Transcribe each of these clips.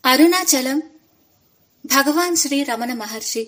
అరుణాచలం భగవాన్ శ్రీ రమణ మహర్షి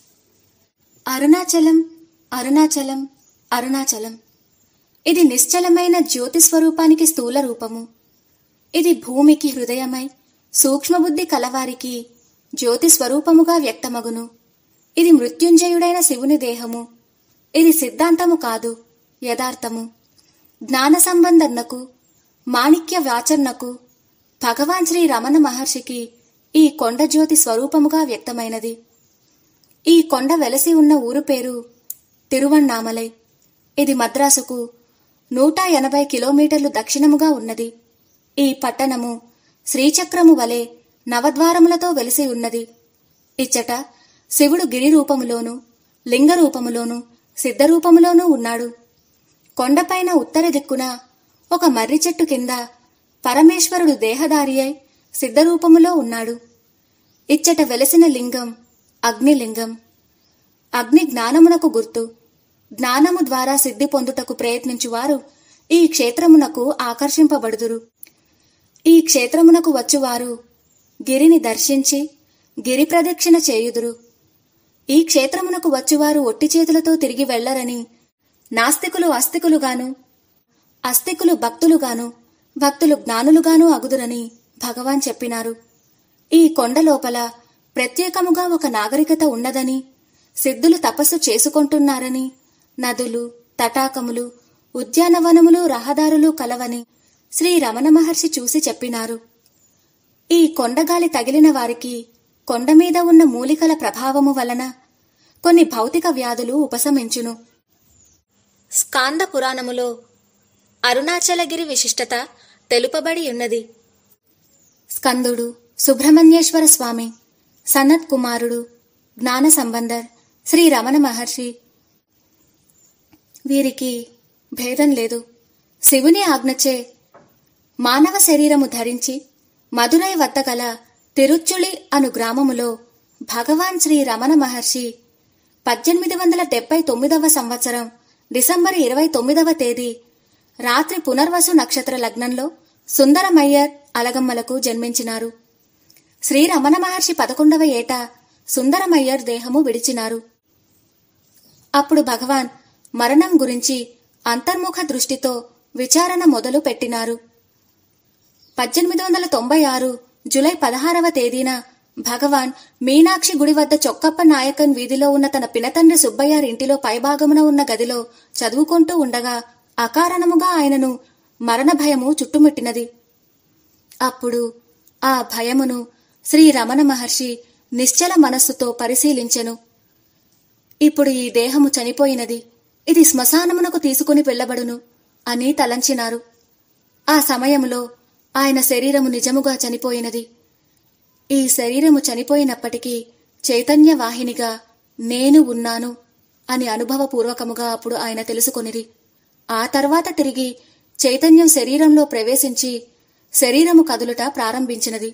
అరుణాచలం అరుణాచలం అరుణాచలం ఇది నిశ్చలమైన జ్యోతి స్వరూపానికి స్థూల రూపము ఇది భూమికి హృదయమై సూక్ష్మబుద్ధి కలవారికి జ్యోతి స్వరూపముగా వ్యక్తమగును ఇది మృత్యుంజయుడైన శివుని దేహము ఇది సిద్ధాంతము కాదు యథార్థము జ్ఞాన సంబంధన్నకు మాణిక్య వ్యాచర్ణకు భగవాన్ శ్రీ రమణ మహర్షికి ఈ కొండ జ్యోతి స్వరూపముగా వ్యక్తమైనది ఈ కొండ వెలసి ఉన్న ఊరు పేరు తిరువణ్ణామలై ఇది మద్రాసుకు నూట ఎనభై కిలోమీటర్లు దక్షిణముగా ఉన్నది ఈ పట్టణము శ్రీచక్రము వలె నవద్వారములతో వెలిసి ఉన్నది ఇచ్చట శివుడు గిరి రూపములోను లింగ రూపములోను సిద్ధరూపములోనూ ఉన్నాడు కొండపైన ఉత్తర దిక్కున ఒక మర్రి చెట్టు కింద పరమేశ్వరుడు దేహధారి అయి సిద్ధరూపములో ఉన్నాడు ఇచ్చట వెలసిన లింగం అగ్నిలింగం అగ్ని జ్ఞానమునకు గుర్తు జ్ఞానము ద్వారా సిద్ధి పొందుటకు ప్రయత్నించువారు ఈ క్షేత్రమునకు ఆకర్షింపబడుదురు ఈ క్షేత్రమునకు వచ్చువారు గిరిని దర్శించి గిరి ప్రదక్షిణ చేయుదురు ఈ క్షేత్రమునకు వచ్చువారు ఒట్టి చేతులతో తిరిగి వెళ్లరని నాస్తికులు అస్తికులుగాను అస్తికులు భక్తులుగాను భక్తులు జ్ఞానులుగాను అగుదురని భగవాన్ చెప్పినారు ఈ కొండ లోపల ప్రత్యేకముగా ఒక నాగరికత ఉన్నదని సిద్ధులు తపస్సు చేసుకుంటున్నారని నదులు తటాకములు ఉద్యానవనములు రహదారులు కలవని శ్రీ రమణ మహర్షి చూసి చెప్పినారు ఈ కొండగాలి తగిలిన వారికి కొండ మీద ఉన్న మూలికల ప్రభావము వలన కొన్ని భౌతిక వ్యాధులు ఉపశమించును స్కాంద పురాణములో అరుణాచలగిరి విశిష్టత తెలుపబడి ఉన్నది స్కందుడు సుబ్రహ్మణ్యేశ్వర స్వామి సనత్ కుమారుడు జ్ఞాన సంబంధర్ శ్రీ రమణ మహర్షి వీరికి భేదం లేదు శివుని ఆజ్ఞచే మానవ శరీరము ధరించి మదురై వద్ద గల తిరుచుళి అను గ్రామములో భగవాన్ శ్రీ రమణ మహర్షి పద్దెనిమిది వందల డెబ్బై తొమ్మిదవ సంవత్సరం డిసెంబర్ ఇరవై తొమ్మిదవ తేదీ రాత్రి పునర్వసు నక్షత్ర లగ్నంలో సుందరమయ్యర్ అలగమ్మలకు జన్మించినారు శ్రీ రమణ మహర్షి పదకొండవ ఏట సుందరమయ్యర్ దేహము విడిచినారు అప్పుడు భగవాన్ మరణం గురించి అంతర్ముఖ దృష్టితో విచారణ మొదలు పెట్టినారు పద్దెనిమిది వందల తొంభై ఆరు జులై పదహారవ తేదీన భగవాన్ మీనాక్షి గుడి వద్ద చొక్కప్ప నాయకన్ వీధిలో ఉన్న తన పినతండ్రి సుబ్బయ్యారి ఇంటిలో పైభాగమున ఉన్న గదిలో చదువుకుంటూ ఉండగా అకారణముగా ఆయనను మరణ భయము చుట్టుముట్టినది అప్పుడు ఆ భయమును శ్రీ రమణ మహర్షి నిశ్చల మనస్సుతో పరిశీలించెను ఇప్పుడు ఈ దేహము చనిపోయినది ఇది శ్మశానమునకు తీసుకుని వెళ్ళబడును అని తలంచినారు ఆ సమయములో ఆయన శరీరము నిజముగా చనిపోయినది ఈ శరీరము చనిపోయినప్పటికీ చైతన్య వాహినిగా నేను ఉన్నాను అని అనుభవపూర్వకముగా అప్పుడు ఆయన తెలుసుకొనిరి ఆ తర్వాత తిరిగి చైతన్యం శరీరంలో ప్రవేశించి శరీరము కదులుట ప్రారంభించినది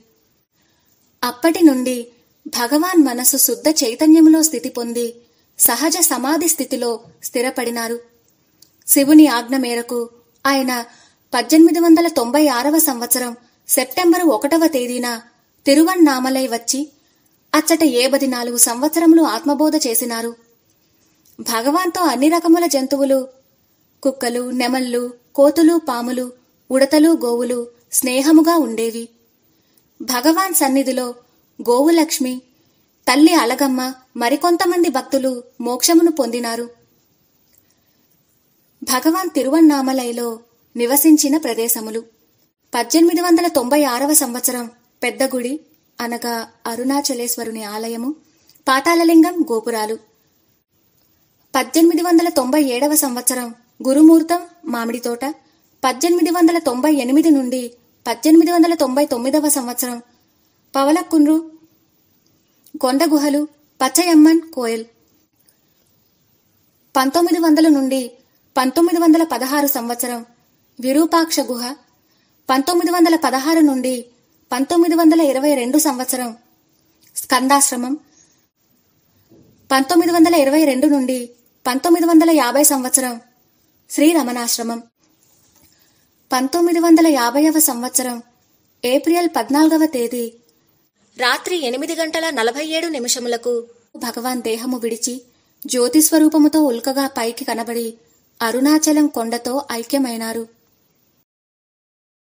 అప్పటి నుండి భగవాన్ మనస్సు శుద్ధ చైతన్యములో స్థితి పొంది సహజ సమాధి స్థితిలో స్థిరపడినారు శివుని ఆజ్ఞ మేరకు ఆయన పద్దెనిమిది వందల తొంభై ఆరవ సంవత్సరం సెప్టెంబరు ఒకటవ తేదీన తిరువన్నామలై వచ్చి అచ్చట ఏబది నాలుగు సంవత్సరములు ఆత్మబోధ చేసినారు భగవాన్తో అన్ని రకముల జంతువులు కుక్కలు నెమళ్ళు కోతులు పాములు ఉడతలు గోవులు స్నేహముగా ఉండేవి భగవాన్ సన్నిధిలో గోవులక్ష్మి తల్లి అలగమ్మ మరికొంతమంది భక్తులు మోక్షమును పొందినారు భగవాన్ తిరువన్నామలైలో నివసించిన ప్రదేశములు పద్దెనిమిది వందల తొంభై ఆరవ సంవత్సరం పెద్ద గుడి అనగా అరుణాచలేశ్వరుని ఆలయము పాతాళలింగం గోపురాలు పద్దెనిమిది వందల తొంభై ఏడవ సంవత్సరం గురుమూర్తం మామిడి తోట పద్దెనిమిది వందల తొంభై ఎనిమిది నుండి పద్దెనిమిది వందల తొంభై తొమ్మిదవ సంవత్సరం పవలకుండ్రు కొండ గుహలు పచ్చయమ్మన్ కోయల్ పంతొమ్మిది వందల నుండి పంతొమ్మిది వందల పదహారు సంవత్సరం విరూపాక్ష గుహ పంతొమ్మిది వందల పదహారు నుండి పంతొమ్మిది వందల ఇరవై రెండు సంవత్సరం స్కందాశ్రమం పంతొమ్మిది వందల ఇరవై రెండు నుండి పంతొమ్మిది వందల యాభై సంవత్సరం శ్రీరమణాశ్రమం పంతొమ్మిది వందల యాభైవ సంవత్సరం ఏప్రిల్ పద్నాలుగవ తేదీ రాత్రి ఎనిమిది గంటల నలభై ఏడు నిమిషములకు భగవాన్ దేహము విడిచి జ్యోతిస్వరూపముతో ఉల్కగా పైకి కనబడి అరుణాచలం కొండతో ఐక్యమైనారు